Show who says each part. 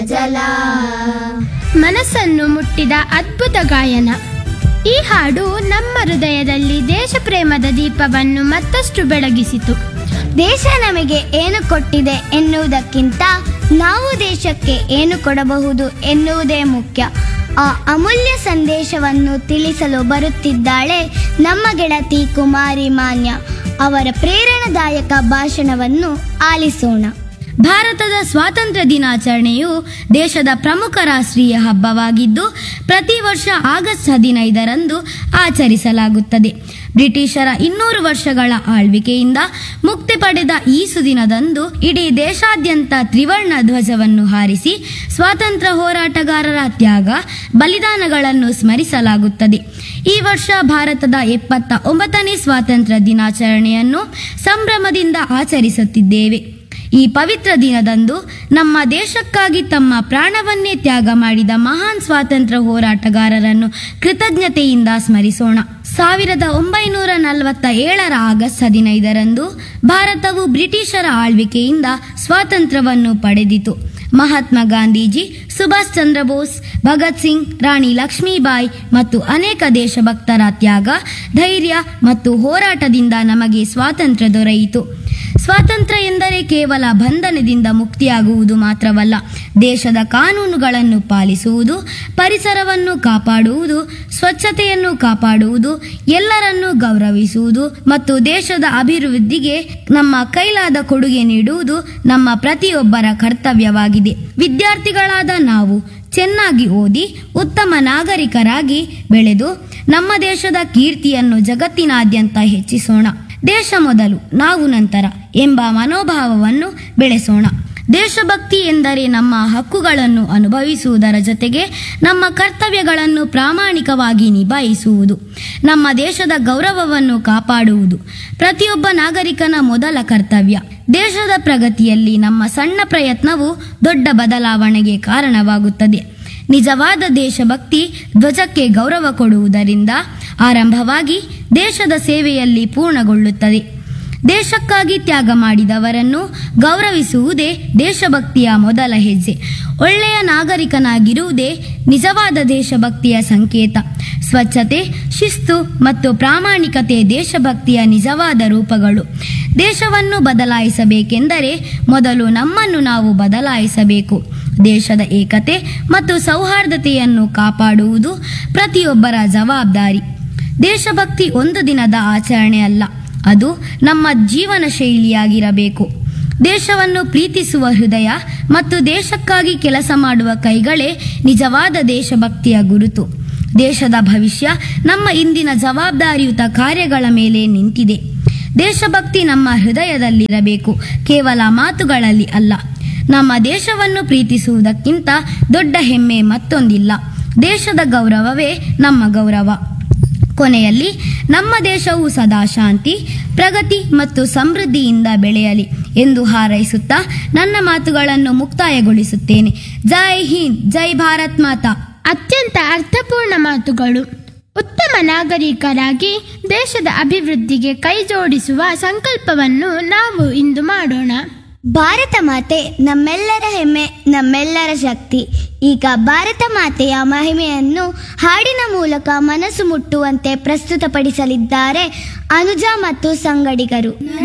Speaker 1: ಜಲ
Speaker 2: ಮನಸ್ಸನ್ನು ಮುಟ್ಟಿದ ಅದ್ಭುತ ಗಾಯನ ಈ ಹಾಡು ನಮ್ಮ ಹೃದಯದಲ್ಲಿ ದೇಶ ಪ್ರೇಮದ ದೀಪವನ್ನು ಮತ್ತಷ್ಟು ಬೆಳಗಿಸಿತು
Speaker 1: ದೇಶ ನಮಗೆ ಏನು ಕೊಟ್ಟಿದೆ ಎನ್ನುವುದಕ್ಕಿಂತ ನಾವು ದೇಶಕ್ಕೆ ಏನು ಕೊಡಬಹುದು ಎನ್ನುವುದೇ ಮುಖ್ಯ ಆ ಅಮೂಲ್ಯ ಸಂದೇಶವನ್ನು ತಿಳಿಸಲು ಬರುತ್ತಿದ್ದಾಳೆ ನಮ್ಮ ಗೆಳತಿ ಕುಮಾರಿ ಮಾನ್ಯ ಅವರ ಪ್ರೇರಣಾದಾಯಕ ಭಾಷಣವನ್ನು ಆಲಿಸೋಣ
Speaker 3: ಭಾರತದ ಸ್ವಾತಂತ್ರ್ಯ ದಿನಾಚರಣೆಯು ದೇಶದ ಪ್ರಮುಖ ರಾಷ್ಟ್ರೀಯ ಹಬ್ಬವಾಗಿದ್ದು ಪ್ರತಿ ವರ್ಷ ಆಗಸ್ಟ್ ಹದಿನೈದರಂದು ಆಚರಿಸಲಾಗುತ್ತದೆ ಬ್ರಿಟಿಷರ ಇನ್ನೂರು ವರ್ಷಗಳ ಆಳ್ವಿಕೆಯಿಂದ ಮುಕ್ತಿ ಪಡೆದ ಈ ಸುದಿನದಂದು ಇಡೀ ದೇಶಾದ್ಯಂತ ತ್ರಿವರ್ಣ ಧ್ವಜವನ್ನು ಹಾರಿಸಿ ಸ್ವಾತಂತ್ರ್ಯ ಹೋರಾಟಗಾರರ ತ್ಯಾಗ ಬಲಿದಾನಗಳನ್ನು ಸ್ಮರಿಸಲಾಗುತ್ತದೆ ಈ ವರ್ಷ ಭಾರತದ ಎಪ್ಪತ್ತ ಒಂಬತ್ತನೇ ಸ್ವಾತಂತ್ರ್ಯ ದಿನಾಚರಣೆಯನ್ನು ಸಂಭ್ರಮದಿಂದ ಆಚರಿಸುತ್ತಿದ್ದೇವೆ ಈ ಪವಿತ್ರ ದಿನದಂದು ನಮ್ಮ ದೇಶಕ್ಕಾಗಿ ತಮ್ಮ ಪ್ರಾಣವನ್ನೇ ತ್ಯಾಗ ಮಾಡಿದ ಮಹಾನ್ ಸ್ವಾತಂತ್ರ್ಯ ಹೋರಾಟಗಾರರನ್ನು ಕೃತಜ್ಞತೆಯಿಂದ ಸ್ಮರಿಸೋಣ ಸಾವಿರದ ಒಂಬೈನೂರ ನಲವತ್ತ ಏಳರ ಆಗಸ್ಟ್ ಹದಿನೈದರಂದು ಭಾರತವು ಬ್ರಿಟಿಷರ ಆಳ್ವಿಕೆಯಿಂದ ಸ್ವಾತಂತ್ರ್ಯವನ್ನು ಪಡೆದಿತು ಮಹಾತ್ಮ ಗಾಂಧೀಜಿ ಸುಭಾಷ್ ಚಂದ್ರ ಬೋಸ್ ಭಗತ್ ಸಿಂಗ್ ರಾಣಿ ಲಕ್ಷ್ಮೀಬಾಯಿ ಮತ್ತು ಅನೇಕ ದೇಶಭಕ್ತರ ತ್ಯಾಗ ಧೈರ್ಯ ಮತ್ತು ಹೋರಾಟದಿಂದ ನಮಗೆ ಸ್ವಾತಂತ್ರ್ಯ ದೊರೆಯಿತು ಸ್ವಾತಂತ್ರ್ಯ ಎಂದರೆ ಕೇವಲ ಬಂಧನದಿಂದ ಮುಕ್ತಿಯಾಗುವುದು ಮಾತ್ರವಲ್ಲ ದೇಶದ ಕಾನೂನುಗಳನ್ನು ಪಾಲಿಸುವುದು ಪರಿಸರವನ್ನು ಕಾಪಾಡುವುದು ಸ್ವಚ್ಛತೆಯನ್ನು ಕಾಪಾಡುವುದು ಎಲ್ಲರನ್ನೂ ಗೌರವಿಸುವುದು ಮತ್ತು ದೇಶದ ಅಭಿವೃದ್ಧಿಗೆ ನಮ್ಮ ಕೈಲಾದ ಕೊಡುಗೆ ನೀಡುವುದು ನಮ್ಮ ಪ್ರತಿಯೊಬ್ಬರ ಕರ್ತವ್ಯವಾಗಿದೆ ವಿದ್ಯಾರ್ಥಿಗಳಾದ ನಾವು ಚೆನ್ನಾಗಿ ಓದಿ ಉತ್ತಮ ನಾಗರಿಕರಾಗಿ ಬೆಳೆದು ನಮ್ಮ ದೇಶದ ಕೀರ್ತಿಯನ್ನು ಜಗತ್ತಿನಾದ್ಯಂತ ಹೆಚ್ಚಿಸೋಣ ದೇಶ ಮೊದಲು ನಾವು ನಂತರ ಎಂಬ ಮನೋಭಾವವನ್ನು ಬೆಳೆಸೋಣ ದೇಶಭಕ್ತಿ ಎಂದರೆ ನಮ್ಮ ಹಕ್ಕುಗಳನ್ನು ಅನುಭವಿಸುವುದರ ಜೊತೆಗೆ ನಮ್ಮ ಕರ್ತವ್ಯಗಳನ್ನು ಪ್ರಾಮಾಣಿಕವಾಗಿ ನಿಭಾಯಿಸುವುದು ನಮ್ಮ ದೇಶದ ಗೌರವವನ್ನು ಕಾಪಾಡುವುದು ಪ್ರತಿಯೊಬ್ಬ ನಾಗರಿಕನ ಮೊದಲ ಕರ್ತವ್ಯ ದೇಶದ ಪ್ರಗತಿಯಲ್ಲಿ ನಮ್ಮ ಸಣ್ಣ ಪ್ರಯತ್ನವು ದೊಡ್ಡ ಬದಲಾವಣೆಗೆ ಕಾರಣವಾಗುತ್ತದೆ ನಿಜವಾದ ದೇಶಭಕ್ತಿ ಧ್ವಜಕ್ಕೆ ಗೌರವ ಕೊಡುವುದರಿಂದ ಆರಂಭವಾಗಿ ದೇಶದ ಸೇವೆಯಲ್ಲಿ ಪೂರ್ಣಗೊಳ್ಳುತ್ತದೆ ದೇಶಕ್ಕಾಗಿ ತ್ಯಾಗ ಮಾಡಿದವರನ್ನು ಗೌರವಿಸುವುದೇ ದೇಶಭಕ್ತಿಯ ಮೊದಲ ಹೆಜ್ಜೆ ಒಳ್ಳೆಯ ನಾಗರಿಕನಾಗಿರುವುದೇ ನಿಜವಾದ ದೇಶಭಕ್ತಿಯ ಸಂಕೇತ ಸ್ವಚ್ಛತೆ ಶಿಸ್ತು ಮತ್ತು ಪ್ರಾಮಾಣಿಕತೆ ದೇಶಭಕ್ತಿಯ ನಿಜವಾದ ರೂಪಗಳು ದೇಶವನ್ನು ಬದಲಾಯಿಸಬೇಕೆಂದರೆ ಮೊದಲು ನಮ್ಮನ್ನು ನಾವು ಬದಲಾಯಿಸಬೇಕು ದೇಶದ ಏಕತೆ ಮತ್ತು ಸೌಹಾರ್ದತೆಯನ್ನು ಕಾಪಾಡುವುದು ಪ್ರತಿಯೊಬ್ಬರ ಜವಾಬ್ದಾರಿ ದೇಶಭಕ್ತಿ ಒಂದು ದಿನದ ಆಚರಣೆ ಅಲ್ಲ ಅದು ನಮ್ಮ ಜೀವನ ಶೈಲಿಯಾಗಿರಬೇಕು ದೇಶವನ್ನು ಪ್ರೀತಿಸುವ ಹೃದಯ ಮತ್ತು ದೇಶಕ್ಕಾಗಿ ಕೆಲಸ ಮಾಡುವ ಕೈಗಳೇ ನಿಜವಾದ ದೇಶಭಕ್ತಿಯ ಗುರುತು ದೇಶದ ಭವಿಷ್ಯ ನಮ್ಮ ಇಂದಿನ ಜವಾಬ್ದಾರಿಯುತ ಕಾರ್ಯಗಳ ಮೇಲೆ ನಿಂತಿದೆ ದೇಶಭಕ್ತಿ ನಮ್ಮ ಹೃದಯದಲ್ಲಿರಬೇಕು ಕೇವಲ ಮಾತುಗಳಲ್ಲಿ ಅಲ್ಲ ನಮ್ಮ ದೇಶವನ್ನು ಪ್ರೀತಿಸುವುದಕ್ಕಿಂತ ದೊಡ್ಡ ಹೆಮ್ಮೆ ಮತ್ತೊಂದಿಲ್ಲ ದೇಶದ ಗೌರವವೇ ನಮ್ಮ ಗೌರವ ಕೊನೆಯಲ್ಲಿ ನಮ್ಮ ದೇಶವು ಸದಾ ಶಾಂತಿ ಪ್ರಗತಿ ಮತ್ತು ಸಮೃದ್ಧಿಯಿಂದ ಬೆಳೆಯಲಿ ಎಂದು ಹಾರೈಸುತ್ತಾ ನನ್ನ ಮಾತುಗಳನ್ನು ಮುಕ್ತಾಯಗೊಳಿಸುತ್ತೇನೆ ಜೈ ಹಿಂದ್ ಜೈ ಭಾರತ್ ಮಾತಾ
Speaker 2: ಅತ್ಯಂತ ಅರ್ಥಪೂರ್ಣ ಮಾತುಗಳು ಉತ್ತಮ ನಾಗರಿಕರಾಗಿ ದೇಶದ ಅಭಿವೃದ್ಧಿಗೆ ಕೈಜೋಡಿಸುವ ಸಂಕಲ್ಪವನ್ನು ನಾವು ಇಂದು ಮಾಡೋಣ
Speaker 1: ಭಾರತ ಮಾತೆ ನಮ್ಮೆಲ್ಲರ ಹೆಮ್ಮೆ ನಮ್ಮೆಲ್ಲರ ಶಕ್ತಿ ಈಗ ಭಾರತ ಮಾತೆಯ ಮಹಿಮೆಯನ್ನು ಹಾಡಿನ ಮೂಲಕ ಮನಸ್ಸು ಮುಟ್ಟುವಂತೆ ಪ್ರಸ್ತುತಪಡಿಸಲಿದ್ದಾರೆ ಅನುಜ ಮತ್ತು ಸಂಗಡಿಗರು